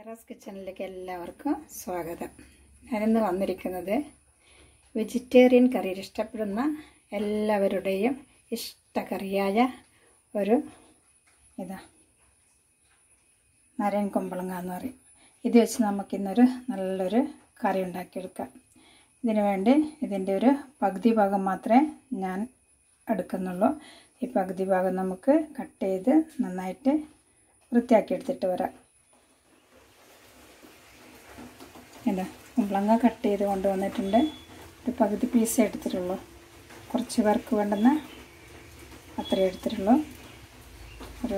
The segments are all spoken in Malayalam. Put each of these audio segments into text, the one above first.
ഹെറാസ് കിച്ചണിലേക്ക് എല്ലാവർക്കും സ്വാഗതം ഞാനിന്ന് വന്നിരിക്കുന്നത് വെജിറ്റേറിയൻ കറി ഇഷ്ടപ്പെടുന്ന എല്ലാവരുടെയും ഇഷ്ട കറിയായ ഒരു ഇതാ നരൻ കുമ്പളങ്ങ എന്ന് പറയും ഇത് വെച്ച് നമുക്കിന്നൊരു നല്ലൊരു കറി ഉണ്ടാക്കിയെടുക്കാം ഇതിനു വേണ്ടി ഇതിൻ്റെ ഒരു പകുതി ഭാഗം മാത്രമേ ഞാൻ എടുക്കുന്നുള്ളൂ ഈ പകുതി ഭാഗം നമുക്ക് കട്ട് ചെയ്ത് നന്നായിട്ട് വൃത്തിയാക്കി എടുത്തിട്ട് വരാം ഇതാ കുമ്പളങ്ങ കട്ട് ചെയ്ത് കൊണ്ടുവന്നിട്ടുണ്ട് ഒരു പകുതി പീസ് എടുത്തിട്ടുള്ളൂ കുറച്ച് പേർക്ക് വേണ്ടുന്ന അത്രയും എടുത്തിട്ടുള്ളൂ ഒരു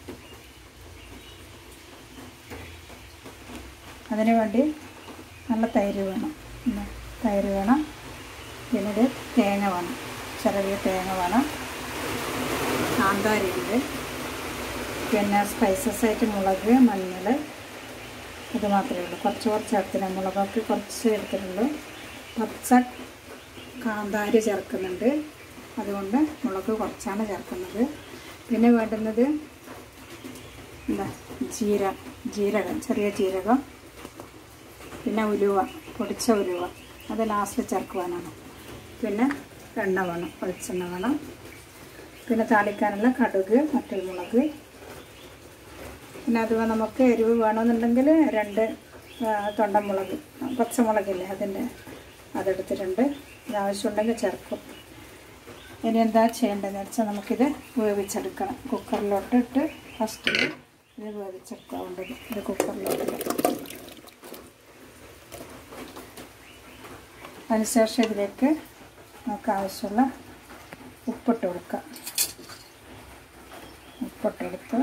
അതിനു വേണ്ടി നല്ല തൈര് വേണം പിന്നെ തൈര് വേണം പിന്നെ ഒരു തേങ്ങ വേണം ചെറിയ തേങ്ങ വേണം കാന്താരിയുണ്ട് പിന്നെ സ്പൈസസ് ആയിട്ട് മുളക് മഞ്ഞൾ ഇത് മാത്രമേ ഉള്ളൂ കുറച്ച് കുറച്ച് ചേർത്തില്ല മുളകൊക്കെ കുറച്ച് എടുത്തിട്ടുള്ളൂ പച്ച കാന്താരി ചേർക്കുന്നുണ്ട് അതുകൊണ്ട് മുളക് കുറച്ചാണ് ചേർക്കുന്നത് പിന്നെ വേണ്ടുന്നത് എന്താ ജീര ജീരകം ചെറിയ ജീരകം പിന്നെ ഉലുവ പൊടിച്ച ഉലുവ അത് ലാസ്റ്റ് ചേർക്കുവാനാണ് പിന്നെ എണ്ണ വേണം വെളിച്ചെണ്ണ വേണം പിന്നെ താളിക്കാനുള്ള കടുക് മുളക് പിന്നെ അതുപോലെ നമുക്ക് എരിവ് വേണമെന്നുണ്ടെങ്കിൽ രണ്ട് തൊണ്ടമുളക് പച്ചമുളകില്ലേ അതിൻ്റെ അതെടുത്തിട്ടുണ്ട് ഇത് ആവശ്യമുണ്ടെങ്കിൽ ചേർക്കും ഇനി എന്താ ചെയ്യേണ്ടതെന്ന് വെച്ചാൽ നമുക്കിത് വേവിച്ചെടുക്കണം കുക്കറിലോട്ട് ഇട്ട് ഫസ്റ്റിൽ ഇത് വേവിച്ചെടുക്കാൻ വേണ്ടത് ഇത് കുക്കറിലോട്ട് അതിനുശേഷം ഇതിലേക്ക് നമുക്ക് ആവശ്യമുള്ള ഉപ്പിട്ട് കൊടുക്കാം ഉപ്പിട്ടെടുത്ത്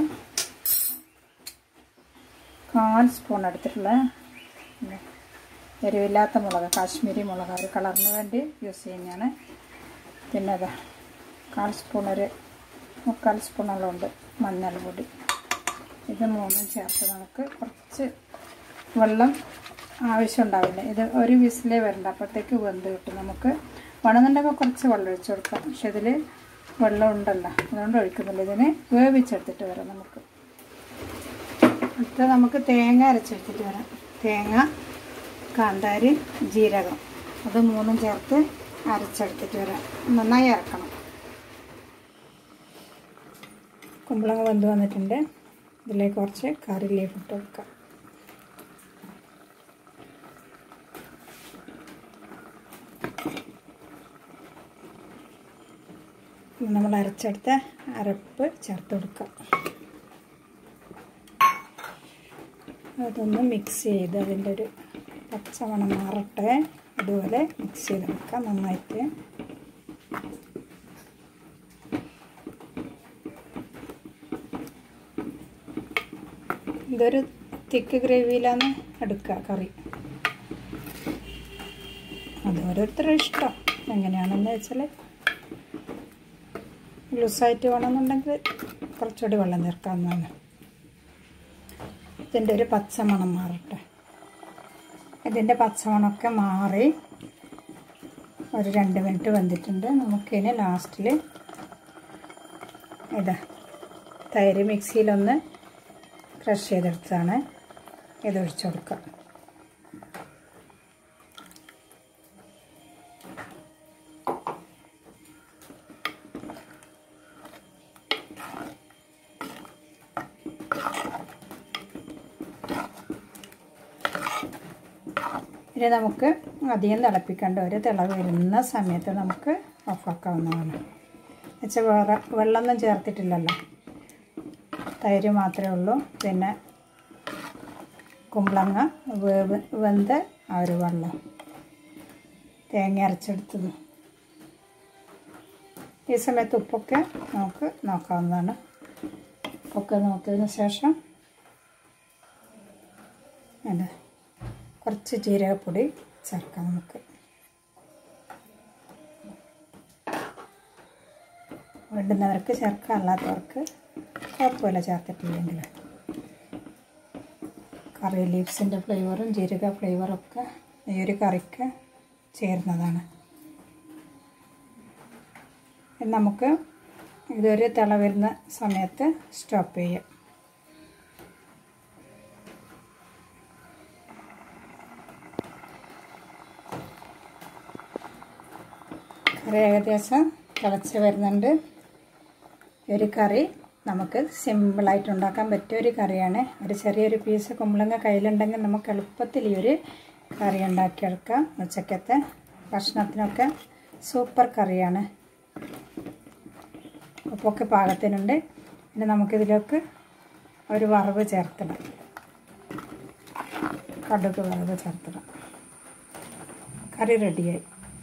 കാൽ സ്പൂൺ എടുത്തിട്ടുള്ള എരിവില്ലാത്ത മുളക് കാശ്മീരി മുളക് ഒരു കളറിന് വേണ്ടി യൂസ് ചെയ്യുന്നതാണ് പിന്നെ അതാ കാൽ സ്പൂൺ ഒരു മുക്കാൽ സ്പൂണോളം ഉണ്ട് മഞ്ഞൾ പൊടി ഇത് മൂന്നും ചേർത്ത് നമുക്ക് കുറച്ച് വെള്ളം ആവശ്യമുണ്ടാവില്ല ഇത് ഒരു വിസിലേ വരണ്ട അപ്പോഴത്തേക്ക് വെന്ത് കിട്ടും നമുക്ക് വേണമെന്നുണ്ടെങ്കിൽ കുറച്ച് വെള്ളം ഒഴിച്ചു കൊടുക്കാം പക്ഷെ ഇതിൽ വെള്ളം ഉണ്ടല്ലോ അതുകൊണ്ട് ഒഴിക്കുന്നില്ല ഇതിന് വേവിച്ചെടുത്തിട്ട് വരാം നമുക്ക് അടുത്ത നമുക്ക് തേങ്ങ അരച്ചെടുത്തിട്ട് വരാം തേങ്ങ കാന്താരി ജീരകം അത് മൂന്നും ചേർത്ത് അരച്ചെടുത്തിട്ട് വരാം നന്നായി ഇറക്കണം കുമ്പളങ്ങ വെന്ത് വന്നിട്ടുണ്ട് ഇതിലേക്ക് കുറച്ച് കറി ലീഫ് ഇട്ട് വെക്കാം നമ്മൾ അരച്ചെടുത്ത അരപ്പ് ചേർത്ത് കൊടുക്കാം അതൊന്ന് മിക്സ് ചെയ്ത് അതിൻ്റെ ഒരു പച്ചമണം മാറട്ടെ അതുപോലെ മിക്സ് ചെയ്ത് വെക്കാം നന്നായിട്ട് ഇതൊരു തിക്ക് ഗ്രേവിയിലാണ് എടുക്കുക കറി അത് ഓരോരുത്തരുടെ ഇഷ്ടം എങ്ങനെയാണെന്ന് വെച്ചാൽ ലൂസായിട്ട് വേണമെന്നുണ്ടെങ്കിൽ കുറച്ചുകൂടി വെള്ളം ചേർക്കാവുന്നതാണ് ഇതിൻ്റെ ഒരു പച്ചമണം മാറട്ടെ ഇതിൻ്റെ പച്ചമണമൊക്കെ മാറി ഒരു രണ്ട് മിനിറ്റ് വന്നിട്ടുണ്ട് നമുക്കിനി ലാസ്റ്റിൽ ഇതാ തൈര് മിക്സിയിലൊന്ന് ക്രഷ് ചെയ്തെടുത്താണ് ഇത് ഒഴിച്ചു കൊടുക്കുക ഇനി നമുക്ക് അധികം തിളപ്പിക്കേണ്ട ഒരു തിളവ് വരുന്ന സമയത്ത് നമുക്ക് ഓഫാക്കാവുന്നതാണ് വെച്ചാൽ വേറെ വെള്ളമൊന്നും ചേർത്തിട്ടില്ലല്ലോ തൈര് മാത്രമേ ഉള്ളൂ പിന്നെ കുമ്പളങ്ങ വേവ് വെന്ത് ആ ഒരു വെള്ളം തേങ്ങ അരച്ചെടുത്തത് ഈ സമയത്ത് ഉപ്പൊക്കെ നമുക്ക് നോക്കാവുന്നതാണ് ഉപ്പൊക്കെ നോക്കിയതിന് ശേഷം അല്ലേ കുറച്ച് ജീരകപ്പൊടി ചേർക്കാം നമുക്ക് വേണ്ടുന്നവർക്ക് ചേർക്കാം അല്ലാത്തവർക്ക് കുഴപ്പമില്ല ചേർത്തിട്ടില്ലെങ്കിൽ കറി ലീവ്സിൻ്റെ ഫ്ലേവറും ജീരക ഫ്ലേവറൊക്കെ ഈ ഒരു കറിക്ക് ചേരുന്നതാണ് നമുക്ക് ഇതൊരു തിള വരുന്ന സമയത്ത് സ്റ്റോപ്പ് ചെയ്യാം കറി ഏകദേശം തിളച്ച് വരുന്നുണ്ട് ഒരു കറി നമുക്ക് സിമ്പിളായിട്ട് ഉണ്ടാക്കാൻ പറ്റിയ ഒരു കറിയാണ് ഒരു ചെറിയൊരു പീസ് കുമ്പളങ്ങ കയ്യിലുണ്ടെങ്കിൽ നമുക്ക് എളുപ്പത്തിൽ ഈ ഒരു കറി ഉണ്ടാക്കിയെടുക്കാം ഉച്ചക്കത്തെ ഭക്ഷണത്തിനൊക്കെ സൂപ്പർ കറിയാണ് ഉപ്പൊക്കെ പാകത്തിനുണ്ട് പിന്നെ നമുക്കിതിലേക്ക് ഒരു വറവ് ചേർത്തിടാം കടുക് വറവ് ചേർത്തിടാം കറി റെഡിയായി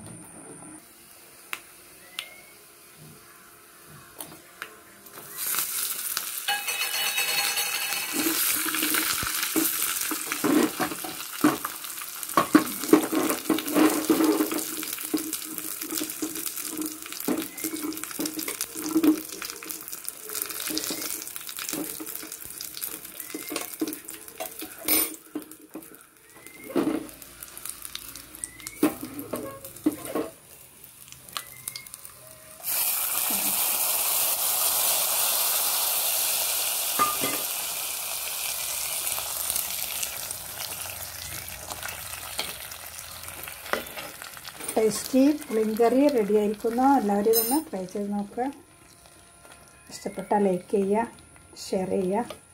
ടേസ്റ്റി പുളിങ്കറി റെഡി ആയിരിക്കുന്നു എല്ലാവരും ഇതൊന്ന് ട്രൈ ചെയ്ത് നോക്കുക ഇഷ്ടപ്പെട്ടാൽ ലൈക്ക് ചെയ്യുക ഷെയർ ചെയ്യുക